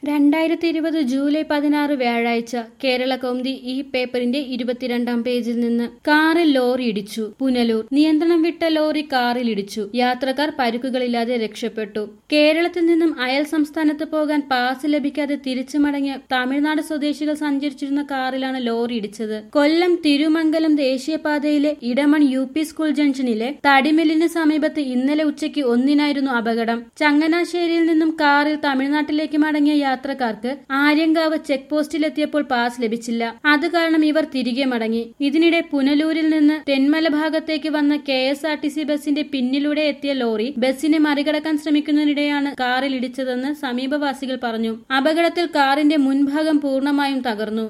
രണ്ടായിരത്തി ഇരുപത് ജൂലൈ പതിനാറ് വ്യാഴാഴ്ച കേരള കൗമുദി ഈ പേപ്പറിന്റെ ഇരുപത്തിരണ്ടാം പേജിൽ നിന്ന് കാറിൽ ലോറി ഇടിച്ചു പുനലൂർ നിയന്ത്രണം വിട്ട ലോറി കാറിൽ ഇടിച്ചു യാത്രക്കാർ പരുക്കുകളില്ലാതെ രക്ഷപ്പെട്ടു കേരളത്തിൽ നിന്നും അയൽ സംസ്ഥാനത്ത് പോകാൻ പാസ് ലഭിക്കാതെ തിരിച്ചു മടങ്ങിയ തമിഴ്നാട് സ്വദേശികൾ സഞ്ചരിച്ചിരുന്ന കാറിലാണ് ലോറി ഇടിച്ചത് കൊല്ലം തിരുമംഗലം ദേശീയപാതയിലെ ഇടമൺ യു പി സ്കൂൾ ജംഗ്ഷനിലെ തടിമില്ലിന് സമീപത്ത് ഇന്നലെ ഉച്ചയ്ക്ക് ഒന്നിനായിരുന്നു അപകടം ചങ്ങനാശ്ശേരിയിൽ നിന്നും കാറിൽ തമിഴ്നാട്ടിലേക്ക് മടങ്ങിയ യാത്രക്കാർക്ക് ആര്യങ്കാവ് ചെക്ക് പോസ്റ്റിലെത്തിയപ്പോൾ പാസ് ലഭിച്ചില്ല അത് കാരണം ഇവർ തിരികെ മടങ്ങി ഇതിനിടെ പുനലൂരിൽ നിന്ന് തെന്മല ഭാഗത്തേക്ക് വന്ന K S R T C ബസിന്റെ പിന്നിലൂടെ എത്തിയ ലോറി ബസിനെ മറികടക്കാൻ ശ്രമിക്കുന്നതിനിടെയാണ് കാറിൽ ഇടിച്ചതെന്ന് സമീപവാസികൾ പറഞ്ഞു അപകടത്തിൽ കാറിന്റെ മുൻഭാഗം പൂർണ്ണമായും തകർന്നു